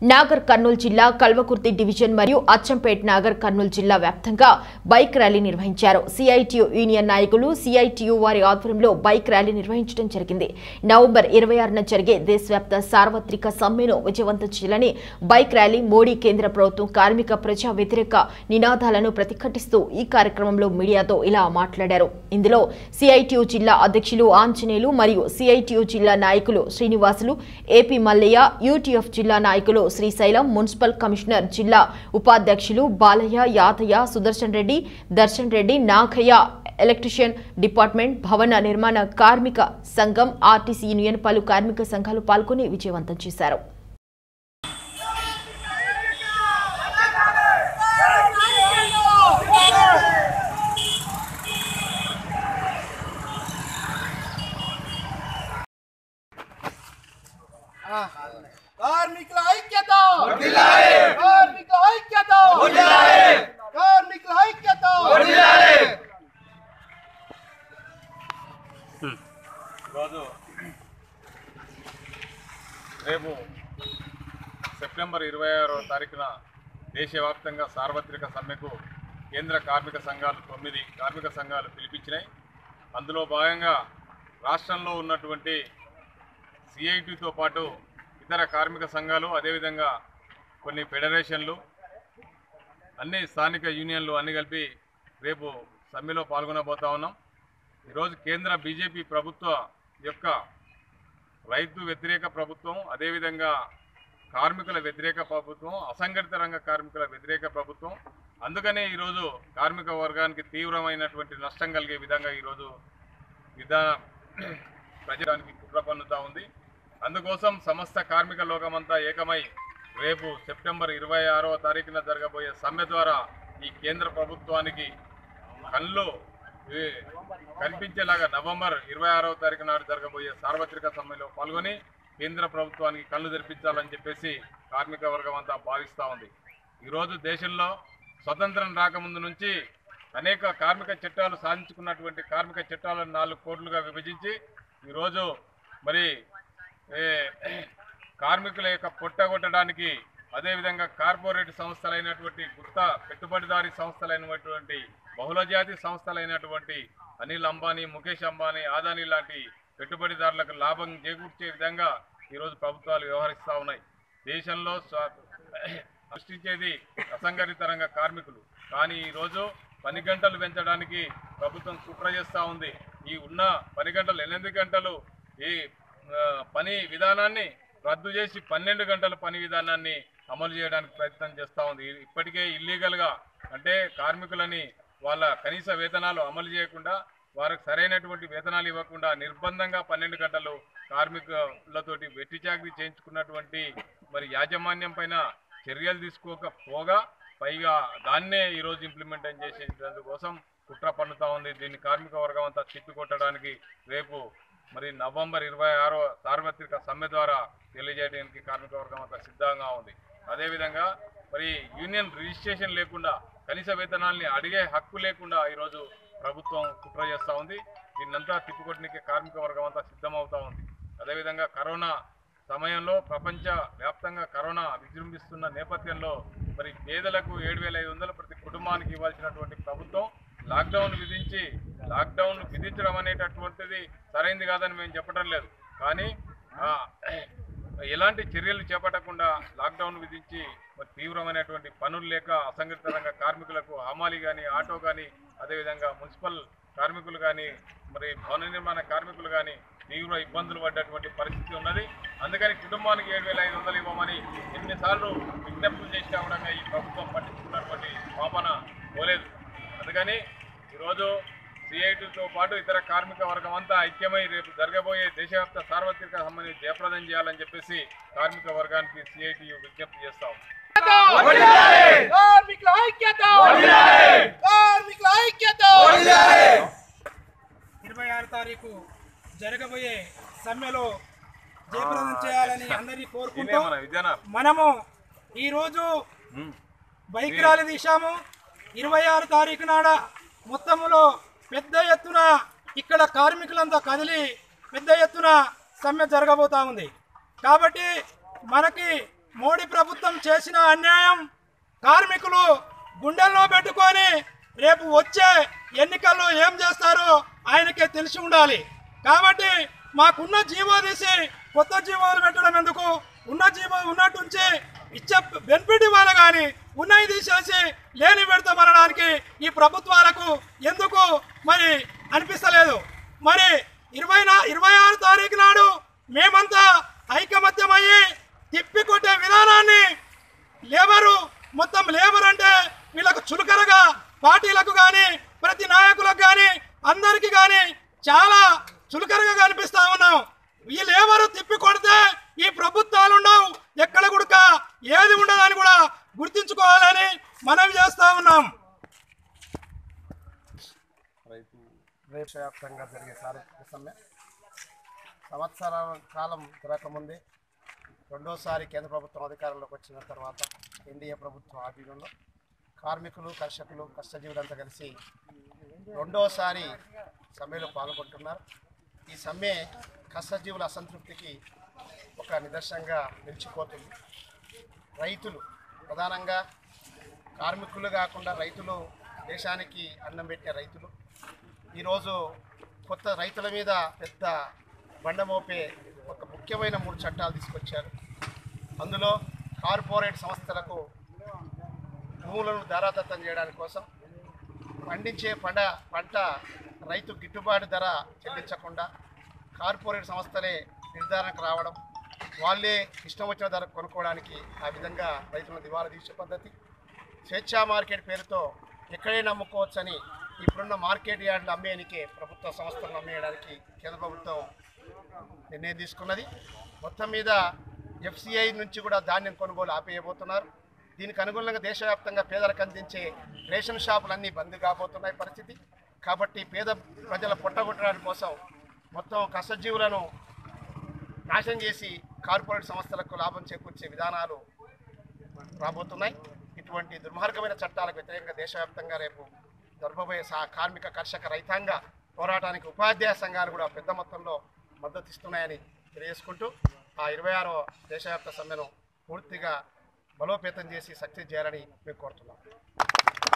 నాగర్ కర్నూలు జిల్లా కల్వకుర్తి డివిజన్ మరియు అచ్చంపేట్ నాగర్ కర్నూలు జిల్లా వ్యాప్తంగా బైక్ ర్యాలీ నిర్వహించారు సిఐటియు యూనియన్ నాయకులు సిఐటియు వారి ఆధ్వర్యంలో బైక్ ర్యాలీ నిర్వహించడం జరిగింది నవంబర్ ఇరవై ఆరున జరిగే దేశవ్యాప్త సార్వత్రిక సమ్మెను విజయవంతం చేయాలని బైక్ ర్యాలీ మోడీ కేంద్ర ప్రభుత్వం కార్మిక ప్రజా వ్యతిరేక నినాదాలను ప్రతిఘటిస్తూ ఈ కార్యక్రమంలో మీడియాతో ఇలా మాట్లాడారు ఇందులో సిఐటియు జిల్లా అధ్యక్షులు ఆంజనేయులు మరియు సిఐటియు జిల్లా నాయకులు శ్రీనివాసులు ఏపీ మల్లయ్య యూటీఎఫ్ జిల్లా నాయకులు శ్రీశైలం మున్సిపల్ కమిషనర్ జిల్లా ఉపాధ్యక్షులు బాలయ్య యాదయ్య సుదర్శన్ రెడ్డి దర్శన్ రెడ్డి నాగయ్య ఎలక్ట్రిషియన్ డిపార్ట్మెంట్ భవన నిర్మాణ కార్మిక సంఘం ఆర్టీసీ యూనియన్ పలు కార్మిక సంఘాలు పాల్గొని విజయవంతం చేశారు కార్మికుల ఐక్యత కార్మికుల ఐక్యత కార్మికుల ఐక్యత ఈరోజు రేపు సెప్టెంబర్ ఇరవై ఆరో తారీఖున దేశవ్యాప్తంగా సార్వత్రిక సమ్మెకు కేంద్ర కార్మిక సంఘాలు తొమ్మిది కార్మిక సంఘాలు పిలిపించినాయి అందులో భాగంగా రాష్ట్రంలో ఉన్నటువంటి సిఐటితో పాటు ఇతర కార్మిక సంఘాలు అదేవిధంగా కొన్ని ఫెడరేషన్లు అన్ని స్థానిక యూనియన్లు అన్ని కలిపి రేపు సమ్మెలో పాల్గొనబోతా ఉన్నాం ఈరోజు కేంద్ర బీజేపీ ప్రభుత్వ యొక్క రైతు వ్యతిరేక ప్రభుత్వం అదేవిధంగా కార్మికుల వ్యతిరేక ప్రభుత్వం అసంఘటిత రంగ కార్మికుల వ్యతిరేక ప్రభుత్వం అందుకనే ఈరోజు కార్మిక వర్గానికి తీవ్రమైనటువంటి నష్టం కలిగే విధంగా ఈరోజు విధాన ప్రజానికి కుట్ర పన్నుతా ఉంది అందుకోసం సమస్త కార్మిక లోకమంతా ఏకమై రేపు సెప్టెంబర్ ఇరవై ఆరవ తారీఖున జరగబోయే సమ్మె ద్వారా ఈ కేంద్ర ప్రభుత్వానికి కళ్ళు ఈ కనిపించేలాగా నవంబర్ ఇరవై ఆరవ తారీఖు నాడు జరగబోయే సార్వత్రిక సమ్మెలో పాల్గొని కేంద్ర ప్రభుత్వానికి కళ్ళు తెరిపించాలని చెప్పేసి కార్మిక వర్గం అంతా భావిస్తూ ఉంది ఈరోజు దేశంలో స్వతంత్రం రాకముందు నుంచి అనేక కార్మిక చట్టాలు సాధించుకున్నటువంటి కార్మిక చట్టాలను నాలుగు కోట్లుగా విభజించి ఈరోజు మరి ఏ, కార్మికుల యొక్క పొట్టగొట్టడానికి అదేవిధంగా కార్పొరేట్ సంస్థలైనటువంటి గుత్త పెట్టుబడిదారీ సంస్థలైనటువంటి బహుళజాతి సంస్థలైనటువంటి అనిల్ అంబానీ ముఖేష్ అంబానీ ఆదానీ లాంటి పెట్టుబడిదారులకు లాభం చేకూర్చే విధంగా ఈరోజు ప్రభుత్వాలు వ్యవహరిస్తూ ఉన్నాయి దేశంలో స్వ- సృష్టించేది అసంఘటిత రంగ కార్మికులు కానీ ఈరోజు పని గంటలు పెంచడానికి ప్రభుత్వం కుట్ర చేస్తూ ఉంది ఈ ఉన్న పని గంటలు ఎనిమిది గంటలు ఈ ఆ, పని విధానాన్ని రద్దు చేసి పన్నెండు గంటల పని విధానాన్ని అమలు చేయడానికి ప్రయత్నం చేస్తూ ఉంది ఇప్పటికే ఇల్లీగల్గా అంటే కార్మికులని వాళ్ళ కనీస వేతనాలు అమలు చేయకుండా వారికి సరైనటువంటి వేతనాలు ఇవ్వకుండా నిర్బంధంగా పన్నెండు గంటలు కార్మికులతోటి వెట్టి చాకరీ చేయించుకున్నటువంటి మరి యాజమాన్యం పైన చర్యలు తీసుకోకపోగా పైగా దాన్నే ఈరోజు ఇంప్లిమెంట్ చేసేందుకోసం కుట్ర పన్నుతా ఉంది దీన్ని కార్మిక వర్గం అంతా తిప్పికొట్టడానికి రేపు మరి నవంబర్ ఇరవై ఆరో సార్వత్రిక సమ్మె ద్వారా తెలియజేయడానికి కార్మిక వర్గం అంతా సిద్ధంగా ఉంది అదేవిధంగా మరి యూనియన్ రిజిస్ట్రేషన్ లేకుండా కనీస వేతనాల్ని అడిగే హక్కు లేకుండా ఈరోజు ప్రభుత్వం కుట్ర చేస్తూ ఉంది దీన్నంతా తిప్పికొట్టడానికి కార్మిక వర్గం అంతా సిద్ధమవుతా ఉంది అదేవిధంగా కరోనా సమయంలో ప్రపంచ వ్యాప్తంగా కరోనా విజృంభిస్తున్న నేపథ్యంలో మరి పేదలకు ఏడు వేల ఐదు వందలు ప్రతి కుటుంబానికి ఇవ్వాల్సినటువంటి ప్రభుత్వం లాక్డౌన్ విధించి లాక్డౌన్ విధించడం అనేటటువంటిది సరైంది కాదని మేము చెప్పడం లేదు కానీ ఆ, ఎలాంటి చర్యలు చేపట్టకుండా లాక్డౌన్ విధించి మరి తీవ్రమైనటువంటి పనులు లేక అసంఘటిత రంగ కార్మికులకు హమాలి కానీ ఆటో కానీ అదేవిధంగా మున్సిపల్ కార్మికులు కానీ మరి భవన నిర్మాణ కార్మికులు కానీ తీవ్ర ఇబ్బందులు పడ్డటువంటి పరిస్థితి ఉన్నది అందుకని కుటుంబానికి ఏడు వేల ఐదు వందలు ఇవ్వమని ఎన్నిసార్లు విజ్ఞప్తులు చేసినా కూడా ఈ ప్రభుత్వం పట్టించుకున్నటువంటి పాపన పోలేదు అందుకని ఈరోజు సిఐటితో పాటు ఇతర కార్మిక వర్గం అంతా ఐక్యమై రేపు జరగబోయే దేశవ్యాప్త సార్వత్రిక సమ్మెని జయప్రదం చేయాలని చెప్పేసి కార్మిక వర్గానికి సిఐటియు విజ్ఞప్తి చేస్తాం కార్మికుల ఐక్యత కార్మికుల ఐక్యత ఇరవై ఆరు తారీఖు జరగబోయే సమ్మెలో జయప్రదం చేయాలని అందరినీ ఇదే కోరుకుంటూ మన విద్యానాథ్ మనము ఈరోజు బైక్ ర్యాలీ తీశాము ఇరవై ఆరు తారీఖు నాడ మొత్తములో పెద్ద ఎత్తున ఇక్కడ కార్మికులంతా కదిలి పెద్ద ఎత్తున సమ్మె జరగబోతా ఉంది కాబట్టి మనకి మోడీ ప్రభుత్వం చేసిన అన్యాయం కార్మికులు గుండెల్లో పెట్టుకొని రేపు వచ్చే ఎన్నికల్లో ఏం చేస్తారో ఆయనకే తెలిసి ఉండాలి కాబట్టి మాకున్న జీవో తీసి కొత్త జీవోలు పెట్టడం ఎందుకు ఉన్న జీవో ఉన్నట్టు ఉంచి ఇచ్చే బెనిఫిట్ ఇవ్వాలి కానీ ఉన్నవి తీసేసి లేని పెడతామనడానికి ఈ ప్రభుత్వాలకు ఎందుకు మరి అనిపిస్తలేదు మరి ఇరవై నా ఇరవై ఆరు తారీఖు నాడు మేమంతా ఐకమత్యమయ్యి తిప్పి కొట్టే విధానాన్ని లేబరు మొత్తం లేబర్ అంటే వీళ్ళకు చులకరగా పార్టీలకు కానీ ప్రతి నాయకులకు కానీ అందరికీ కానీ చాలా చులకరగా కనిపిస్తా ఉన్నాం ఈ లేబరు తిప్పి కొడితే ఈ ప్రభుత్వాలు ఉండవు ఎక్కడ గుడక ఏది ఉండదని కూడా గుర్తించుకోవాలని మనవి చేస్తా ఉన్నాం దేశవ్యాప్తంగా జరిగే సార్వత్రిక సమ్మె సంవత్సరాల కాలం తిరగకముందే రెండోసారి కేంద్ర ప్రభుత్వం అధికారంలోకి వచ్చిన తర్వాత ఎన్డీఏ ప్రభుత్వం ఆధీనంలో కార్మికులు కర్షకులు కష్టజీవులంతా కలిసి రెండోసారి సమ్మెలో పాల్గొంటున్నారు ఈ సమ్మె కష్టజీవుల అసంతృప్తికి ఒక నిదర్శనంగా నిలిచిపోతుంది రైతులు ప్రధానంగా కార్మికులు కాకుండా రైతులు దేశానికి అన్నం పెట్టే రైతులు ఈరోజు కొత్త రైతుల మీద పెద్ద బండ మోపే ఒక ముఖ్యమైన మూడు చట్టాలు తీసుకొచ్చారు అందులో కార్పొరేట్ సంస్థలకు భూములను ధారాదత్తం చేయడానికి కోసం పండించే పంట పంట రైతు గిట్టుబాటు ధర చెల్లించకుండా కార్పొరేట్ సంస్థలే నిర్ధారణకు రావడం వాళ్ళే ఇష్టం వచ్చిన ధర కొనుక్కోవడానికి ఆ విధంగా రైతులను దివాలా తీసే పద్ధతి స్వేచ్ఛా మార్కెట్ పేరుతో ఎక్కడైనా అమ్ముకోవచ్చని ఇప్పుడున్న మార్కెట్ యార్డులు అమ్మేయడానికే ప్రభుత్వ సంస్థలను అమ్మేయడానికి కేంద్ర ప్రభుత్వం నిర్ణయం తీసుకున్నది మొత్తం మీద ఎఫ్సిఐ నుంచి కూడా ధాన్యం కొనుగోలు ఆపేయబోతున్నారు దీనికి అనుగుణంగా దేశవ్యాప్తంగా పేదలకు అందించే రేషన్ షాపులన్నీ బంద్ కాబోతున్నాయి పరిస్థితి కాబట్టి పేద ప్రజల పొట్టగొట్టడానికి కోసం మొత్తం కష్టజీవులను నాశనం చేసి కార్పొరేట్ సంస్థలకు లాభం చేకూర్చే విధానాలు రాబోతున్నాయి ఇటువంటి దుర్మార్గమైన చట్టాలకు వ్యతిరేకంగా దేశవ్యాప్తంగా రేపు జరపబోయే సా కార్మిక కర్షక రైతాంగ పోరాటానికి ఉపాధ్యాయ సంఘాలు కూడా పెద్ద మొత్తంలో మద్దతు ఇస్తున్నాయని తెలియజేసుకుంటూ ఆ ఇరవై ఆరో దేశవ్యాప్త సమ్మెను పూర్తిగా బలోపేతం చేసి సక్సెస్ చేయాలని మేము కోరుతున్నాం